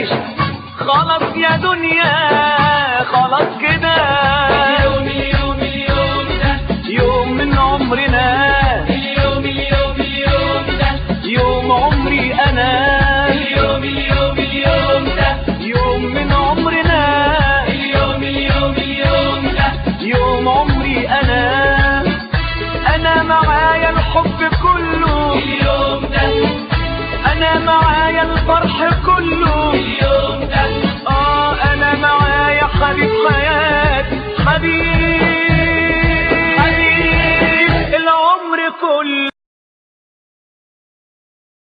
نعيش خلاص يا دنيا خلاص كده اليوم اليوم اليوم ده يوم من عمرنا اليوم اليوم اليوم ده يوم عمري انا اليوم اليوم اليوم ده يوم من عمرنا اليوم اليوم اليوم ده يوم عمري انا انا معايا الحب كله اليوم ده انا معايا الفرح كله اليوم